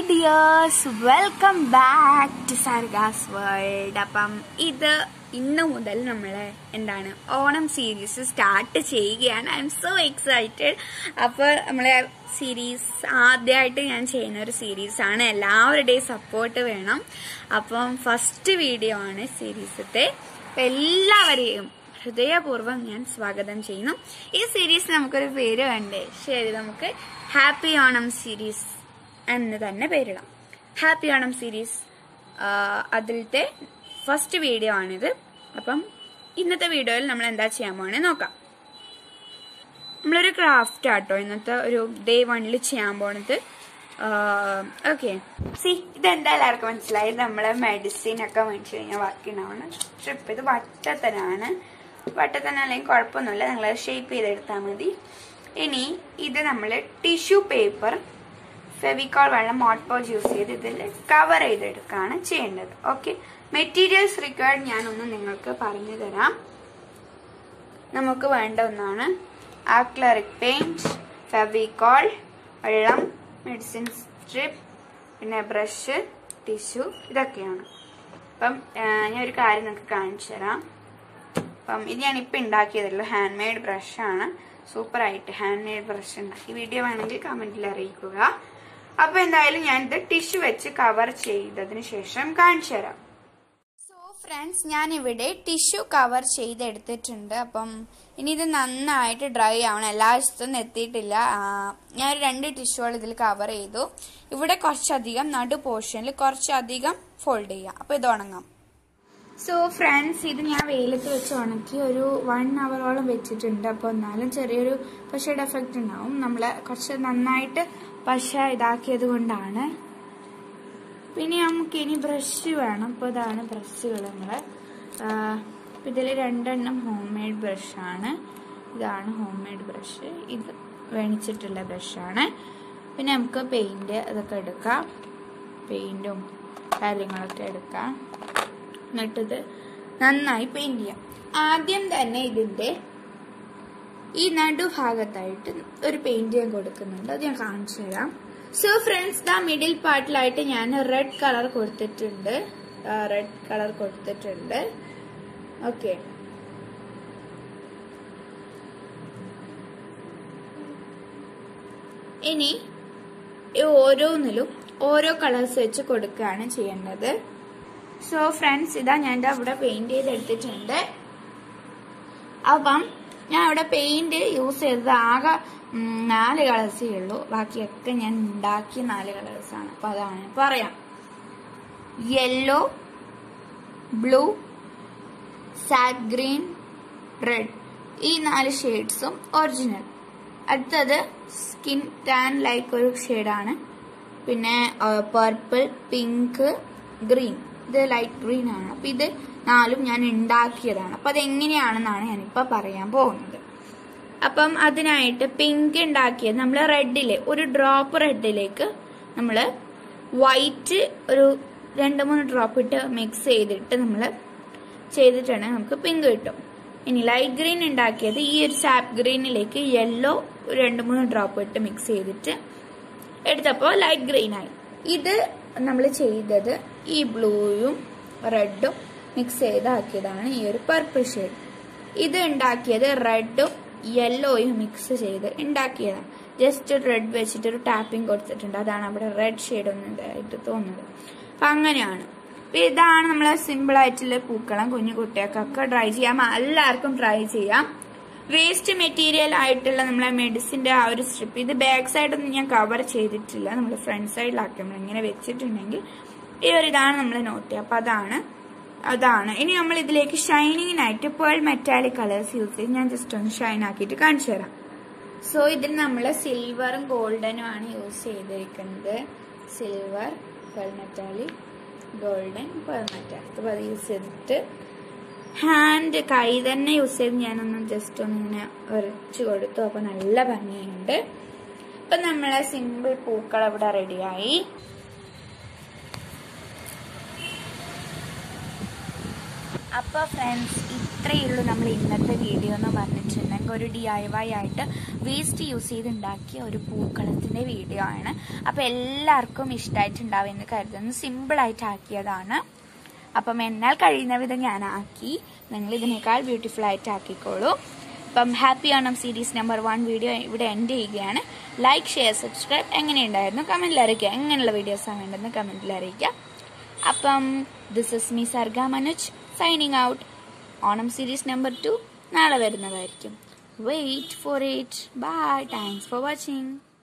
dears welcome back to Sarga's world അപ്പം ഇത് ഇന്ന് മുതൽ നമ്മൾ എന്താണ് ഓണം സീരീസ് സ്റ്റാർട്ട് ചെയ്യുകയാണ് ഐ എം സോ എക്സൈറ്റഡ് അപ്പോൾ നമ്മളെ സീരീസ് ആദ്യമായിട്ട് ഞാൻ ചെയ്യുന്ന ഒരു സീരീസാണ് എല്ലാവരുടെയും സപ്പോർട്ട് വേണം അപ്പം ഫസ്റ്റ് വീഡിയോ ആണ് സീരീസത്തെ അപ്പം എല്ലാവരെയും ഹൃദയപൂർവ്വം ഞാൻ സ്വാഗതം ചെയ്യുന്നു ഈ സീരീസ് നമുക്കൊരു പേര് വേണ്ടേ ശരി നമുക്ക് ഹാപ്പി ഓണം സീരീസ് എന്ന് തന്നെ പേരിടാം ഹാപ്പി ഓണം സീരീസ് അതിലത്തെ ഫസ്റ്റ് വീഡിയോ ആണിത് അപ്പം ഇന്നത്തെ വീഡിയോയിൽ നമ്മൾ എന്താ ചെയ്യാൻ പോകണേ നോക്കാം നമ്മളൊരു ക്രാഫ്റ്റ് ആട്ടോ ഇന്നത്തെ ഒരു ഡേ വണ്ണിൽ ചെയ്യാൻ പോണത് ഓക്കെ സി ഇതെന്താ എല്ലാവർക്കും മനസ്സിലായി നമ്മളെ മെഡിസിൻ ഒക്കെ മേടിച്ചു കഴിഞ്ഞാൽ ബാക്കി ഉണ്ടാവണം സ്ട്രിപ്പ് ഇത് വട്ടത്തനാണ് വട്ടത്തന അല്ലെങ്കിൽ കുഴപ്പമൊന്നുമില്ല നിങ്ങൾ ഷേപ്പ് ചെയ്തെടുത്താൽ മതി ഇനി ഇത് നമ്മൾ ടിഷ്യൂ പേപ്പർ ഫെവിക്കോൾ വെള്ളം മോട്ട് പൗച്ച് യൂസ് ചെയ്ത് ഇതിൽ കവർ ചെയ്തെടുക്കുകയാണ് ചെയ്യേണ്ടത് ഓക്കെ മെറ്റീരിയൽസ് റിക്വയർഡ് ഞാനൊന്ന് നിങ്ങൾക്ക് പറഞ്ഞു തരാം നമുക്ക് വേണ്ട ഒന്നാണ് ആക്ലറിക് പെയിന്റ് ഫെവിക്കോൾ വെള്ളം മെഡിസിൻ സ്ട്രിപ്പ് പിന്നെ ബ്രഷ് ടിഷ്യൂ ഇതൊക്കെയാണ് അപ്പം ഞാൻ ഒരു കാര്യം നിങ്ങൾക്ക് കാണിച്ചു തരാം അപ്പം ഇത് ഞാനിപ്പോൾ ഉണ്ടാക്കിയതല്ലോ ഹാൻഡ് മെയ്ഡ് ബ്രഷാണ് സൂപ്പറായിട്ട് ഹാൻഡ് മെയ്ഡ് ബ്രഷ് ഉണ്ടാക്കി വീഡിയോ വേണമെങ്കിൽ കമൻറ്റിൽ അറിയിക്കുക അപ്പോൾ എന്തായാലും ഞാനിത് ടിഷ്യൂ വെച്ച് കവർ ചെയ്തതിന് ശേഷം കാണിച്ചു തരാം സോ ഫ്രണ്ട്സ് ഞാനിവിടെ ടിഷ്യൂ കവർ ചെയ്തെടുത്തിട്ടുണ്ട് അപ്പം ഇനി ഇത് നന്നായിട്ട് ഡ്രൈ ആവണം എല്ലാ വശത്തും എത്തിയിട്ടില്ല ഞാൻ രണ്ട് ടിഷ്യൂകൾ ഇതിൽ കവർ ചെയ്തു ഇവിടെ കുറച്ചധികം നടു പോർഷനിൽ കുറച്ചധികം ഫോൾഡ് ചെയ്യാം അപ്പോൾ ഇത് ഉണങ്ങാം സോ ഫ്രണ്ട്സ് ഇത് ഞാൻ വെയിലത്ത് വെച്ച് ഉണക്കി ഒരു വൺ അവറോളം വെച്ചിട്ടുണ്ട് അപ്പോൾ എന്നാലും ചെറിയൊരു പശയുടെ എഫക്റ്റ് ഉണ്ടാവും നമ്മൾ കുറച്ച് നന്നായിട്ട് പശ ഇതാക്കിയത് കൊണ്ടാണ് പിന്നെ നമുക്ക് ഇനി ബ്രഷ് വേണം അപ്പോൾ ഇതാണ് ബ്രഷുകൾ നമ്മൾ ഇതിൽ രണ്ടെണ്ണം ഹോം മെയ്ഡ് ബ്രഷാണ് ഇതാണ് ഹോം മെയ്ഡ് ബ്രഷ് ഇത് വേണിച്ചിട്ടുള്ള ബ്രഷാണ് പിന്നെ നമുക്ക് പെയിൻറ് അതൊക്കെ എടുക്കാം പെയിൻറ്റും കാര്യങ്ങളൊക്കെ എടുക്കാം എന്നിട്ടിത് നന്നായി പെയിന്റ് ചെയ്യാം ആദ്യം തന്നെ ഇതിന്റെ ഈ നടുഭാഗത്തായിട്ട് ഒരു പെയിന്റ് ഞാൻ കൊടുക്കുന്നുണ്ട് അത് ഞാൻ കാണിച്ചു തരാം സോ ഫ്രണ്ട്സ് ദാ മിഡിൽ പാർട്ടിലായിട്ട് ഞാൻ റെഡ് കളർ കൊടുത്തിട്ടുണ്ട് റെഡ് കളർ കൊടുത്തിട്ടുണ്ട് ഓക്കെ ഇനി ഓരോന്നിലും ഓരോ കളേഴ്സ് വെച്ച് കൊടുക്കുകയാണ് ചെയ്യേണ്ടത് സോ ഫ്രണ്ട്സ് ഇതാ ഞാൻ അവിടെ പെയിന്റ് ചെയ്തെടുത്തിട്ടുണ്ട് അപ്പം ഞാൻ അവിടെ പെയിന്റ് യൂസ് ചെയ്തത് ആകെ നാല് കളേഴ്സേ ഉള്ളൂ ബാക്കിയൊക്കെ ഞാൻ ഉണ്ടാക്കിയ നാല് കളേഴ്സാണ് അപ്പൊ അതാണ് പറയാം യെല്ലോ ബ്ലൂ സാറ്റ് ഗ്രീൻ റെഡ് ഈ നാല് ഷെയ്ഡ്സും ഒറിജിനൽ അടുത്തത് സ്കിൻ ടാൻ ലൈക്ക് ഒരു ഷെയ്ഡാണ് പിന്നെ പർപ്പിൾ പിങ്ക് ഗ്രീൻ ഇത് ലൈറ്റ് ഗ്രീൻ ആണ് അപ്പൊ ഇത് നാലും ഞാൻ ഉണ്ടാക്കിയതാണ് അപ്പൊ അതെങ്ങനെയാണെന്നാണ് ഞാനിപ്പോ പറയാൻ പോകുന്നത് അപ്പം അതിനായിട്ട് പിങ്ക് ഉണ്ടാക്കിയത് നമ്മൾ റെഡില് ഒരു ഡ്രോപ്പ് റെഡിലേക്ക് നമ്മൾ വൈറ്റ് ഒരു രണ്ട് മൂന്ന് ഡ്രോപ്പ് ഇട്ട് മിക്സ് ചെയ്തിട്ട് നമ്മൾ ചെയ്തിട്ടുണ്ടെങ്കിൽ നമുക്ക് പിങ്ക് കിട്ടും ഇനി ലൈറ്റ് ഗ്രീൻ ഉണ്ടാക്കിയത് ഈ ഒരു സാപ്പ് ഗ്രീനിലേക്ക് യെല്ലോ രണ്ട് മൂന്ന് ഡ്രോപ്പ് ഇട്ട് മിക്സ് ചെയ്തിട്ട് എടുത്തപ്പോൾ ലൈറ്റ് ഗ്രീൻ ആയി ഇത് നമ്മൾ ചെയ്തത് ഈ ബ്ലൂയും റെഡും മിക്സ് ചെയ്താക്കിയതാണ് ഈ ഒരു പർപ്പിൾ ഷെയ്ഡ് ഇത് ഉണ്ടാക്കിയത് റെഡും യെല്ലോയും മിക്സ് ചെയ്ത് ഉണ്ടാക്കിയതാണ് ജസ്റ്റ് റെഡ് വെച്ചിട്ട് ഒരു ടാപ്പിംഗ് കൊടുത്തിട്ടുണ്ട് അതാണ് അവിടെ റെഡ് ഷെയ്ഡ് ഒന്നും ഇതായിട്ട് തോന്നുന്നത് അപ്പൊ അങ്ങനെയാണ് അപ്പൊ ഇതാണ് നമ്മളെ സിമ്പിൾ ആയിട്ടുള്ള പൂക്കളം കുഞ്ഞു കുട്ടികൾക്കൊക്കെ ട്രൈ ചെയ്യാം എല്ലാവർക്കും ട്രൈ ചെയ്യാം വേസ്റ്റ് മെറ്റീരിയൽ ആയിട്ടുള്ള നമ്മളെ മെഡിസിന്റെ ആ ഒരു സ്ട്രിപ്പ് ഇത് ബാക്ക് സൈഡൊന്നും ഞാൻ കവർ ചെയ്തിട്ടില്ല നമ്മൾ ഫ്രണ്ട് സൈഡിലാക്കി നമ്മൾ ഇങ്ങനെ വെച്ചിട്ടുണ്ടെങ്കിൽ ഈ ഒരു ഇതാണ് നമ്മൾ നോട്ട് ചെയ്യുക അപ്പൊ അതാണ് അതാണ് ഇനി നമ്മൾ ഇതിലേക്ക് ഷൈനിങ്ങിനായിട്ട് പേൾ മെറ്റാലിക് കളേഴ്സ് യൂസ് ചെയ്ത് ഞാൻ ജസ്റ്റ് ഒന്ന് ഷൈൻ ആക്കിയിട്ട് കാണിച്ചു തരാം സോ ഇതിൽ നമ്മൾ സിൽവറും ഗോൾഡനും ആണ് യൂസ് ചെയ്തിരിക്കുന്നത് silver pearl metallic golden pearl metallic അപ്പോൾ അത് യൂസ് ചെയ്തിട്ട് ഹാൻഡ് കൈ തന്നെ യൂസ് ചെയ്ത് ഞാനൊന്ന് ജസ്റ്റ് ഒന്ന് ഇങ്ങനെ ഉരച്ചു കൊടുത്തു അപ്പൊ നല്ല ഭംഗിയുണ്ട് ഇപ്പൊ നമ്മളെ സിമ്പിൾ പൂക്കൾ ഇവിടെ റെഡിയായി അപ്പോൾ ഫ്രണ്ട്സ് ഇത്രയേ ഉള്ളൂ നമ്മൾ ഇന്നത്തെ വീഡിയോ എന്ന് പറഞ്ഞിട്ടുണ്ടെങ്കിൽ ഒരു ഡി ഐ വൈ ആയിട്ട് വേസ്റ്റ് യൂസ് ചെയ്ത് ഉണ്ടാക്കിയ ഒരു പൂക്കളത്തിൻ്റെ വീഡിയോ ആണ് അപ്പോൾ എല്ലാവർക്കും ഇഷ്ടമായിട്ടുണ്ടാവും എന്ന് കരുതുന്നു സിമ്പിളായിട്ട് ആക്കിയതാണ് അപ്പം എന്നാൽ കഴിയുന്ന വിധം ഞാൻ ആക്കി നിങ്ങൾ ഇതിനേക്കാൾ ബ്യൂട്ടിഫുൾ ആയിട്ട് ആക്കിക്കോളൂ അപ്പം happy Onam series number one video ഇവിടെ എൻഡ് ചെയ്യുകയാണ് ലൈക്ക് ഷെയർ സബ്സ്ക്രൈബ് എങ്ങനെയുണ്ടായിരുന്നു കമൻറ്റിൽ അറിയിക്കുക എങ്ങനെയുള്ള വീഡിയോസാണ് വേണ്ടതെന്ന് കമൻറ്റിൽ അറിയിക്കുക അപ്പം this is me Sarga Manoj signing out Onam series number two നാളെ വരുന്നതായിരിക്കും wait for it bye thanks for watching